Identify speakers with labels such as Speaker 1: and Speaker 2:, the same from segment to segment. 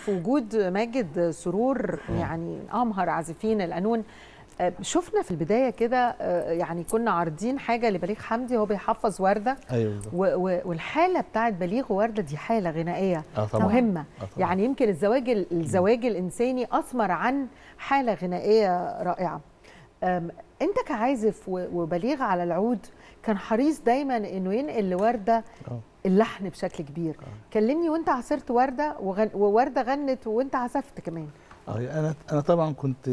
Speaker 1: في وجود ماجد سرور يعني امهر عازفين القانون آه، شفنا في البدايه كده آه، يعني كنا عارضين حاجه لبليغ حمدي هو بيحفظ ورده
Speaker 2: ايوه بالظبط.
Speaker 1: و- و- والحاله بتاعت بليغ وورده دي حاله غنائيه
Speaker 2: اه طبعا
Speaker 1: مهمه
Speaker 2: آه طبعا.
Speaker 1: يعني يمكن الزواج ال- الزواج الانساني اثمر عن حاله غنائيه رائعه أم، انت كعازف و- وبليغ على العود كان حريص دايما انه ينقل لورده
Speaker 2: آه.
Speaker 1: اللحن بشكل كبير كلمني وانت عصرت ورده وغن... وورده غنت وانت عزفت كمان
Speaker 2: اه انا انا طبعا كنت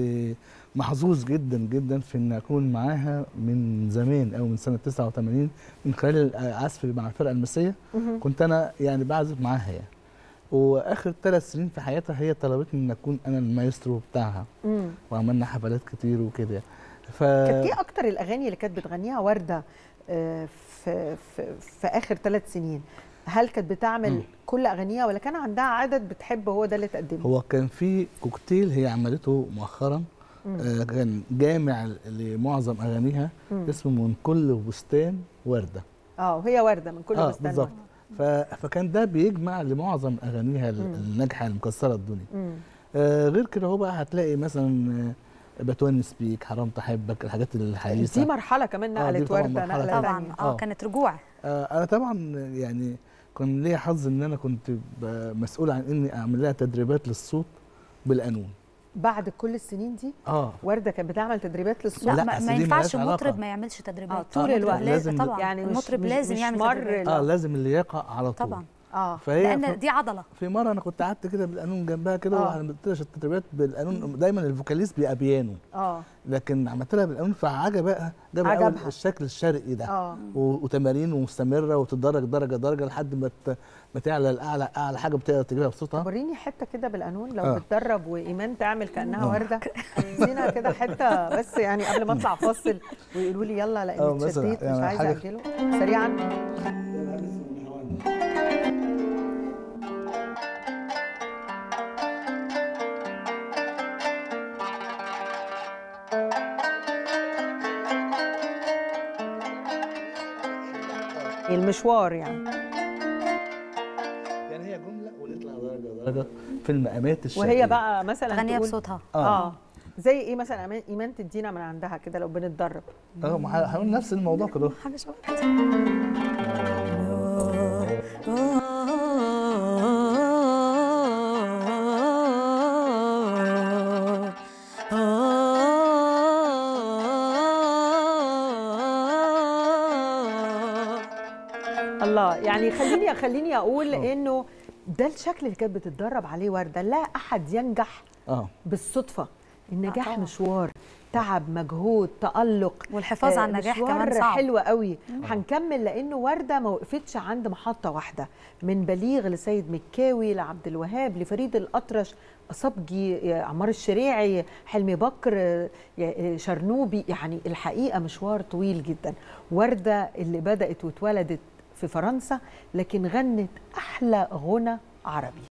Speaker 2: محظوظ جدا جدا في ان اكون معاها من زمان او من سنه 89 من خلال العزف مع الفرقه المسيه
Speaker 1: مهم.
Speaker 2: كنت انا يعني بعزف معاها يعني واخر ثلاث سنين في حياتها هي طلبتني ان اكون انا المايسترو بتاعها
Speaker 1: مم.
Speaker 2: وعملنا حفلات كتير وكده ف
Speaker 1: كانت ايه اكتر الاغاني اللي كانت بتغنيها ورده آه، في في, في اخر ثلاث سنين هل كانت بتعمل
Speaker 2: مم.
Speaker 1: كل اغانيها ولا كان عندها عدد بتحب هو ده اللي تقدمه
Speaker 2: هو كان في كوكتيل هي عملته مؤخرا
Speaker 1: مم.
Speaker 2: آه، كان جامع لمعظم اغانيها
Speaker 1: مم.
Speaker 2: اسمه من كل بستان ورده
Speaker 1: اه وهي ورده من كل
Speaker 2: اه
Speaker 1: بستان
Speaker 2: بالظبط
Speaker 1: وردة.
Speaker 2: ف... فكان ده بيجمع لمعظم اغانيها ال-
Speaker 1: مم.
Speaker 2: الناجحه اللي مكسره الدنيا
Speaker 1: مم.
Speaker 2: آه غير كده هو بقى هتلاقي مثلا آه، بتونس بيك حرام تحبك الحاجات الحديثه
Speaker 1: دي مرحله كمان
Speaker 2: آه، دي
Speaker 1: نقلت
Speaker 2: طبعاً
Speaker 1: ورده
Speaker 2: مرحلة
Speaker 1: نقله
Speaker 3: طبعا
Speaker 1: تانية.
Speaker 3: اه
Speaker 2: آه.
Speaker 3: كانت رجوع
Speaker 2: آه انا طبعا يعني كان ليا حظ ان انا كنت ب- مسؤول عن اني اعمل لها تدريبات للصوت بالقانون
Speaker 1: بعد كل السنين دي
Speaker 2: اه
Speaker 1: ورده كانت بتعمل تدريبات للصوت
Speaker 3: لا,
Speaker 2: لا،
Speaker 3: ما,
Speaker 2: أصل
Speaker 3: ما
Speaker 2: دي
Speaker 3: ينفعش
Speaker 2: ملهاش
Speaker 3: مطرب
Speaker 2: علاقة.
Speaker 3: ما يعملش تدريبات
Speaker 1: آه، طول
Speaker 3: المطرب
Speaker 1: الوقت.
Speaker 3: لازم
Speaker 2: لازم-
Speaker 3: طبعا
Speaker 1: يعني مش-
Speaker 3: المطرب
Speaker 1: مش-
Speaker 3: لازم
Speaker 1: مش
Speaker 3: يعمل
Speaker 1: مر
Speaker 3: تدريبات
Speaker 2: اه لازم اللياقه على طول
Speaker 3: طبعا
Speaker 1: اه
Speaker 2: فهي
Speaker 3: لان
Speaker 2: ف-
Speaker 3: دي عضله
Speaker 2: في مره انا كنت قعدت كده بالقانون جنبها كده
Speaker 1: آه.
Speaker 2: وانا عملت لها التدريبات بالقانون دايما الفوكاليست بيبقى بيانو
Speaker 1: اه
Speaker 2: لكن عملت لها بالقانون فعجبها جاب أول
Speaker 1: عجبها.
Speaker 2: الشكل الشرقي ده
Speaker 1: اه
Speaker 2: و- وتمارين مستمره وتتدرج درجه درجه لحد ما ت- ما تعلى الاعلى اعلى حاجه بتقدر تجيبها بصوتها
Speaker 1: وريني حته كده بالقانون لو
Speaker 2: آه.
Speaker 1: بتدرب وايمان تعمل كانها
Speaker 2: آه.
Speaker 1: ورده ادينا كده حته بس يعني قبل ما اطلع فاصل ويقولوا لي يلا
Speaker 2: آه،
Speaker 1: لاني
Speaker 2: مثلا
Speaker 1: اتشديت مش
Speaker 2: يعني
Speaker 1: عايزه
Speaker 2: حاجة-
Speaker 1: اجله سريعا المشوار يعني
Speaker 2: يعني هي جمله ونطلع درجه درجه في المقامات الشرقيه
Speaker 1: وهي بقى مثلا
Speaker 3: اغنيها
Speaker 1: تقول-
Speaker 3: بصوتها
Speaker 1: اه زي ايه مثلا إيمان- ايمان تدينا من عندها كده لو بنتدرب
Speaker 2: اه ما ه- هنقول نفس الموضوع كده
Speaker 3: حاجه شبه
Speaker 1: الله يعني خليني خليني اقول
Speaker 2: آه.
Speaker 1: انه ده الشكل اللي كانت بتتدرب عليه ورده لا احد ينجح
Speaker 2: اه
Speaker 1: بالصدفه النجاح
Speaker 3: طبعاً.
Speaker 1: مشوار تعب مجهود تألق
Speaker 3: والحفاظ
Speaker 1: آه،
Speaker 3: على النجاح
Speaker 1: مشوار
Speaker 3: كمان صعب
Speaker 1: حلو قوي هنكمل لانه ورده ما وقفتش عند محطه واحده من بليغ لسيد مكاوي لعبد الوهاب لفريد الاطرش صبجي آه، عمار الشريعي حلمي بكر آه، آه، شرنوبي يعني الحقيقه مشوار طويل جدا ورده اللي بدات واتولدت في فرنسا لكن غنت احلى غنى عربي